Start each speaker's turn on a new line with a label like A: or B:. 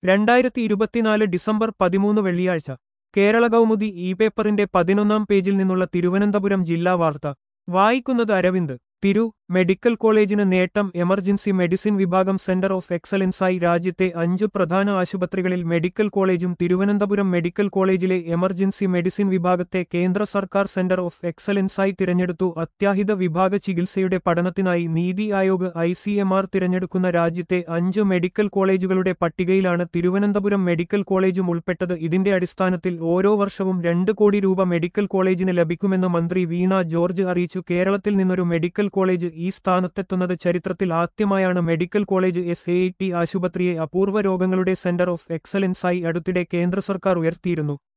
A: രണ്ടായിരത്തി ഇരുപത്തിനാല് ഡിസംബർ പതിമൂന്ന് വെള്ളിയാഴ്ച കേരള കൗമുദി ഇ പേപ്പറിന്റെ പതിനൊന്നാം പേജിൽ നിന്നുള്ള തിരുവനന്തപുരം ജില്ലാ വാർത്ത വായിക്കുന്നത് അരവിന്ദ് തിരു മെഡിക്കൽ കോളേജിന് നേട്ടം എമർജൻസി മെഡിസിൻ വിഭാഗം സെന്റർ ഓഫ് എക്സലൻസായി രാജ്യത്തെ അഞ്ച് പ്രധാന ആശുപത്രികളിൽ മെഡിക്കൽ കോളേജും തിരുവനന്തപുരം മെഡിക്കൽ കോളേജിലെ എമർജൻസി മെഡിസിൻ വിഭാഗത്തെ കേന്ദ്ര സർക്കാർ സെന്റർ ഓഫ് എക്സലൻസായി തിരഞ്ഞെടുത്തു അത്യാഹിത വിഭാഗ ചികിത്സയുടെ പഠനത്തിനായി NITI Aayog I C M R തിരഞ്ഞെടുക്കുന്ന രാജ്യത്തെ അഞ്ച് മെഡിക്കൽ കോളേജുകളുടെ പട്ടികയിലാണ് തിരുവനന്തപുരം മെഡിക്കൽ കോളേജും ഉൾപ്പെട്ടത് ഇതിന്റെ അടിസ്ഥാനത്തിൽ ഓരോ വർഷവും രണ്ട് കോടി രൂപ മെഡിക്കൽ കോളേജിന് ലഭിക്കുമെന്ന് മന്ത്രി വീണ ജോർജ് അറിയിച്ചു കേരളത്തിൽ നിന്നൊരു മെഡിക്കൽ കോളേജ് ഈ സ്ഥാനത്തെത്തുന്നത് ചരിത്രത്തിൽ ആദ്യമായാണ് medical college S A T ആശുപത്രിയെ അപൂർവ രോഗങ്ങളുടെ സെന്റർ ഓഫ് എക്സലൻസായി അടുത്തിടെ കേന്ദ്ര സർക്കാർ ഉയർത്തിയിരുന്നു